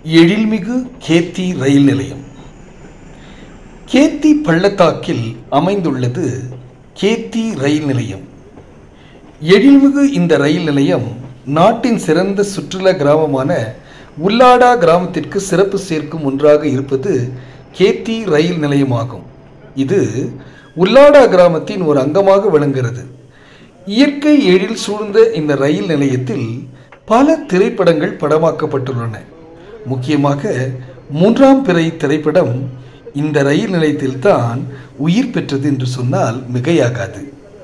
எழில்மிகு கேத்தி ரயில் நிலையம் கேத்தி பள்ளத்தாக்கில் அமைந்துள்ளது கேத்தி ரயில் நிலையம் எழில்மிகு இந்த ரயில் நிலையம் நாட்டின் சிறந்த சுற்றுலா கிராமமான உல்லாடா கிராமத்திற்கு சிறப்பு சேர்க்கும் ஒன்றாக இருப்பது கேத்தி ரயில் நிலையமாகும் இது உல்லாடா கிராமத்தின் ஒரு அங்கமாக விளங்குகிறது இயற்கை எழில் சூழ்ந்த இந்த ரயில் நிலையத்தில் பல திரைப்படங்கள் படமாக்கப்பட்டுள்ளன முக்கியமாக மூன்றாம் பிறை திரைப்படம் இந்த ரயில் நிலையத்தில்தான் உயிர் பெற்றது என்று சொன்னால் மிகையாகாது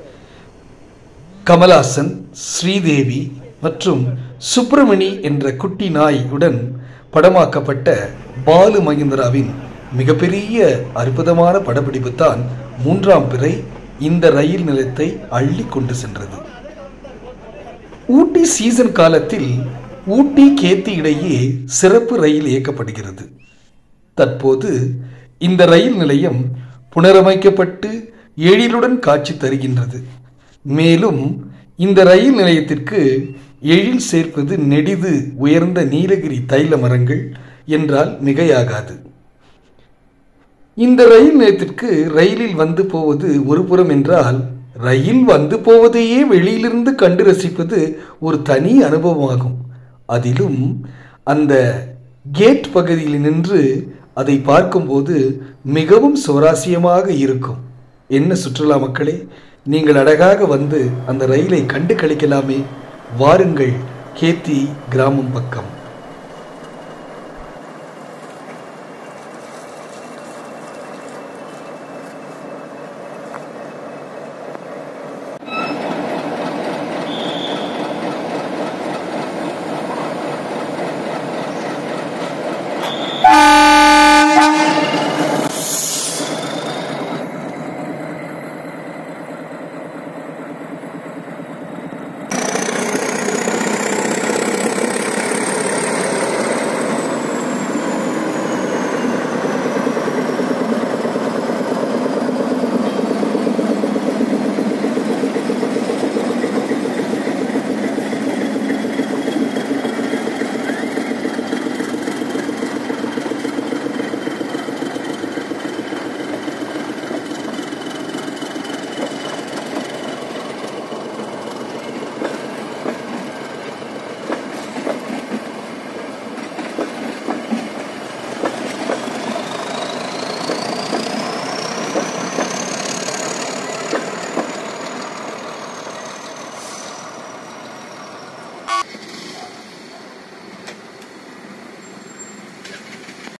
கமலாசன் ஸ்ரீதேவி மற்றும் சுப்பிரமணி என்ற குட்டி நாயுடன் படமாக்கப்பட்ட பாலு மகேந்திராவின் மிகப்பெரிய அற்புதமான படப்பிடிப்பு தான் மூன்றாம் பிறை இந்த ரயில் நிலையத்தை அள்ளி கொண்டு சென்றது ஊட்டி சீசன் காலத்தில் ஊட்டி கேத்தி இடையே சிறப்பு ரயில் இயக்கப்படுகிறது தற்போது இந்த ரயில் நிலையம் புனரமைக்கப்பட்டு எழிலுடன் காட்சி தருகின்றது மேலும் இந்த ரயில் நிலையத்திற்கு எழில் சேர்ப்பது நெடிது உயர்ந்த நீலகிரி தைல மரங்கள் என்றால் மிகையாகாது இந்த ரயில் நிலையத்திற்கு ரயிலில் வந்து போவது ஒரு புறம் என்றால் ரயில் வந்து போவதையே வெளியிலிருந்து கண்டு ரசிப்பது ஒரு தனி அனுபவமாகும் அதிலும் அந்த கேட் பகுதியில் நின்று அதை பார்க்கும்போது மிகவும் சுவாரஸ்யமாக இருக்கும் என்ன சுற்றுலா மக்களே நீங்கள் அழகாக வந்து அந்த ரயிலை கண்டு கழிக்கலாமே வாருங்கள் கேத்தி கிராமம் பக்கம்